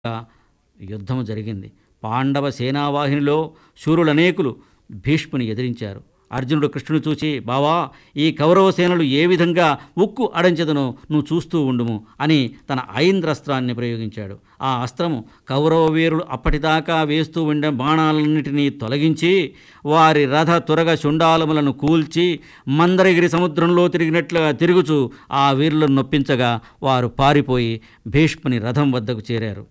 యుద్ధము జరిగింది పాండవ సేనావాహినిలో శూరులనేకులు భీష్ముని ఎదిరించారు అర్జునుడు కృష్ణుని చూచి బావా ఈ కౌరవ సేనలు ఏ విధంగా ఉక్కు అడంచెదనో నువ్వు చూస్తూ ఉండుము అని తన ఐంద్రస్త్రాన్ని ప్రయోగించాడు ఆ అస్త్రము కౌరవ వీరులు అప్పటిదాకా వేస్తూ ఉండే బాణాలన్నిటినీ తొలగించి వారి రథ తురగ శుండాలములను కూల్చి మందరగిరి సముద్రంలో తిరిగినట్లుగా తిరుగుచూ ఆ వీరులను నొప్పించగా వారు పారిపోయి భీష్ముని రథం వద్దకు చేరారు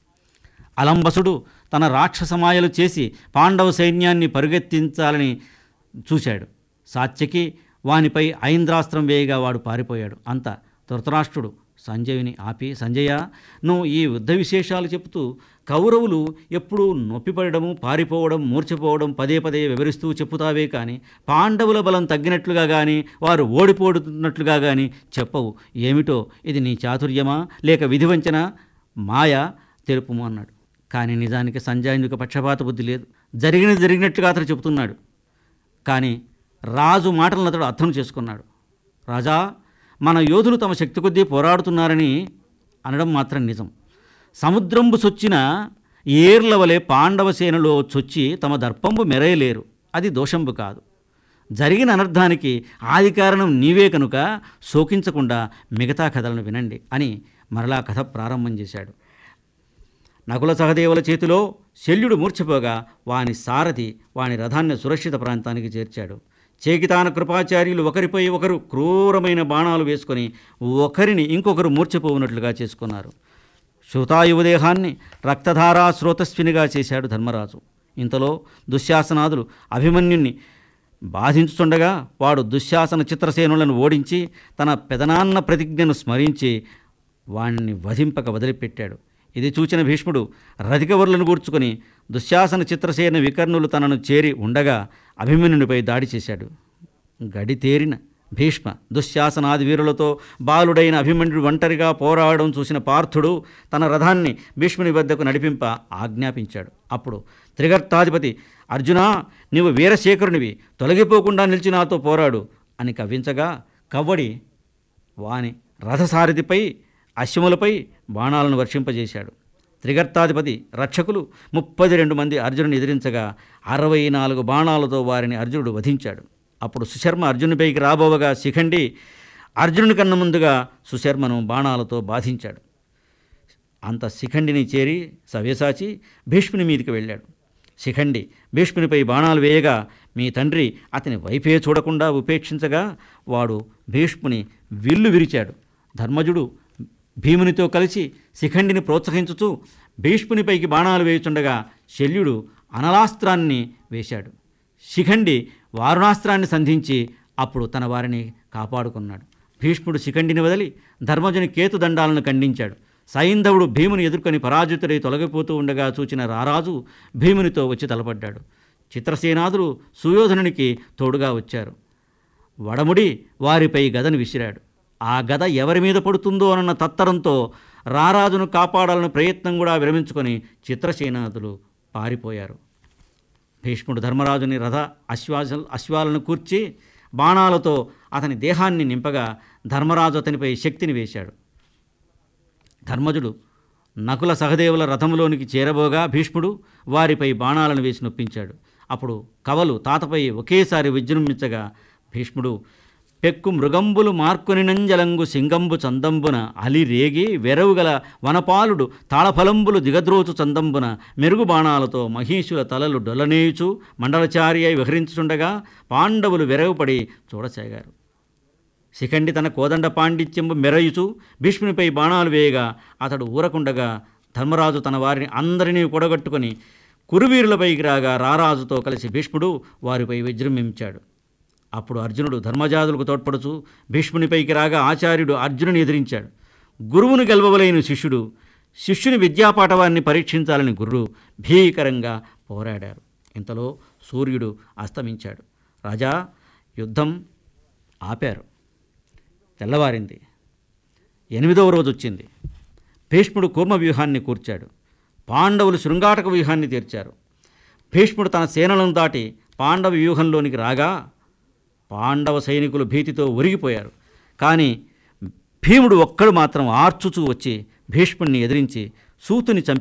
అలంబసుడు తన రాక్షసమాయలు చేసి పాండవ సైన్యాన్ని పరుగెత్తించాలని చూశాడు సాత్యకి వానిపై ఐంద్రాస్త్రం వేయగా వాడు పారిపోయాడు అంత ధృతరాష్ట్రుడు సంజయుని ఆపి సంజయ నువ్వు ఈ యుద్ధ విశేషాలు చెబుతూ కౌరవులు ఎప్పుడూ నొప్పిపడము పారిపోవడం మూర్ఛపోవడం పదే పదే వివరిస్తూ చెప్పుతావే కానీ పాండవుల బలం తగ్గినట్లుగా కానీ వారు ఓడిపోతున్నట్లుగా కానీ చెప్పవు ఏమిటో ఇది నీ చాతుర్యమా లేక విధివంచన మాయ తెలుపుము అన్నాడు కానీ నిజానికి సంజయునికి పక్షపాత బుద్ధి లేదు జరిగినది జరిగినట్లుగా అతడు చెబుతున్నాడు కానీ రాజు మాటలను అతడు అర్థం చేసుకున్నాడు రాజా మన యోధులు తమ శక్తి కొద్దీ పోరాడుతున్నారని అనడం మాత్రం నిజం సముద్రంబు సొచ్చిన ఏర్ల వలె పాండవ సేనలో చొచ్చి తమ దర్పంబు మెరయలేరు అది దోషంబు కాదు జరిగిన అనర్థానికి ఆది కారణం నీవే కనుక శోకించకుండా మిగతా కథలను వినండి అని మరలా కథ ప్రారంభం చేశాడు నకుల సహదేవుల చేతిలో శల్యుడు మూర్ఛపోగా వాని సారథి వాని రథాన్ని సురక్షిత ప్రాంతానికి చేర్చాడు చేకితాన కృపాచార్యులు ఒకరిపై ఒకరు క్రూరమైన బాణాలు వేసుకొని ఒకరిని ఇంకొకరు మూర్ఛపోవునట్లుగా చేసుకున్నారు శృతాయువదేహాన్ని రక్తధారా స్రోతస్వినిగా చేశాడు ధర్మరాజు ఇంతలో దుశ్శాసనాదులు అభిమన్యుణ్ణి బాధించుచుండగా వాడు దుశ్శాసన చిత్రసేనులను ఓడించి తన పెదనాన్న ప్రతిజ్ఞను స్మరించి వాణ్ణి వధింపక వదిలిపెట్టాడు ఇది చూచిన భీష్ముడు రధికవర్లను గూర్చుకొని దుశ్శాసన చిత్రసేన వికర్ణులు తనను చేరి ఉండగా అభిమన్యునిపై దాడి చేశాడు గడితేరిన భీష్మ దుశ్శాసనాది వీరులతో బాలుడైన అభిమన్యుడు ఒంటరిగా పోరాడడం చూసిన పార్థుడు తన రథాన్ని భీష్ముని వద్దకు నడిపింప ఆజ్ఞాపించాడు అప్పుడు త్రిగర్తాధిపతి అర్జునా నీవు వీరశేఖరునివి తొలగిపోకుండా నిలిచి నాతో పోరాడు అని కవ్వించగా కవ్వడి వాని రథసారథిపై అశ్వములపై బాణాలను వర్షింపజేశాడు త్రిగర్తాధిపతి రక్షకులు ముప్పది రెండు మంది అర్జునుని ఎదిరించగా అరవై నాలుగు బాణాలతో వారిని అర్జునుడు వధించాడు అప్పుడు సుశర్మ అర్జునుడిపైకి రాబోవగా శిఖండి అర్జునుని కన్న ముందుగా సుశర్మను బాణాలతో బాధించాడు అంత శిఖండిని చేరి సవ్యసాచి భీష్ముని మీదికి వెళ్ళాడు శిఖండి భీష్మునిపై బాణాలు వేయగా మీ తండ్రి అతని వైపే చూడకుండా ఉపేక్షించగా వాడు భీష్ముని విల్లు విరిచాడు ధర్మజుడు భీమునితో కలిసి శిఖండిని ప్రోత్సహించుతూ భీష్మునిపైకి బాణాలు వేయుచుండగా శల్యుడు అనలాస్త్రాన్ని వేశాడు శిఖండి వారుణాస్త్రాన్ని సంధించి అప్పుడు తన వారిని కాపాడుకున్నాడు భీష్ముడు శిఖండిని వదిలి ధర్మజుని కేతుదండాలను ఖండించాడు సైంధవుడు భీముని ఎదుర్కొని పరాజితుడై తొలగిపోతూ ఉండగా చూచిన రారాజు భీమునితో వచ్చి తలపడ్డాడు చిత్రసేనాదులు సుయోధనునికి తోడుగా వచ్చారు వడముడి వారిపై గదను విసిరాడు ఆ గద ఎవరి మీద పడుతుందో అన్న తత్తరంతో రారాజును కాపాడాలని ప్రయత్నం కూడా విరమించుకొని చిత్రసేనాదులు పారిపోయారు భీష్ముడు ధర్మరాజుని రథ అశ్వాస అశ్వాలను కూర్చి బాణాలతో అతని దేహాన్ని నింపగా ధర్మరాజు అతనిపై శక్తిని వేశాడు ధర్మజుడు నకుల సహదేవుల రథంలోనికి చేరబోగా భీష్ముడు వారిపై బాణాలను వేసి నొప్పించాడు అప్పుడు కవలు తాతపై ఒకేసారి విజృంభించగా భీష్ముడు పెక్కు మృగంబులు మార్కొనినంజలంగు సింగంబు చందంబున అలి రేగి వెరవుగల వనపాలుడు తాళఫలంబులు దిగద్రోచు చందంబున మెరుగు బాణాలతో మహీషుల తలలు డొలనేయుచు మండలచారి అయి విహరించుండగా పాండవులు వెరవుపడి చూడసాగారు శిఖండి తన కోదండ పాండిత్యంబు మెరయుచు భీష్మునిపై బాణాలు వేయగా అతడు ఊరకుండగా ధర్మరాజు తన వారిని అందరినీ కూడగట్టుకొని కురువీరులపైకి రాగా రారాజుతో కలిసి భీష్ముడు వారిపై విజృంభించాడు అప్పుడు అర్జునుడు ధర్మజాదులకు తోడ్పడుచు భీష్మునిపైకి రాగా ఆచార్యుడు అర్జునుని ఎదిరించాడు గురువును గెలవవలైన శిష్యుడు శిష్యుని విద్యాపాఠవాన్ని పరీక్షించాలని గురువు భీకరంగా పోరాడారు ఇంతలో సూర్యుడు అస్తమించాడు రాజా యుద్ధం ఆపారు తెల్లవారింది ఎనిమిదవ రోజు వచ్చింది భీష్ముడు కూర్మ వ్యూహాన్ని కూర్చాడు పాండవులు శృంగాటక వ్యూహాన్ని తీర్చారు భీష్ముడు తన సేనలను దాటి పాండవ వ్యూహంలోనికి రాగా పాండవ సైనికులు భీతితో ఒరిగిపోయారు కానీ భీముడు ఒక్కడు మాత్రం ఆర్చుచూ వచ్చి భీష్ముడిని ఎదిరించి సూతుని చంపి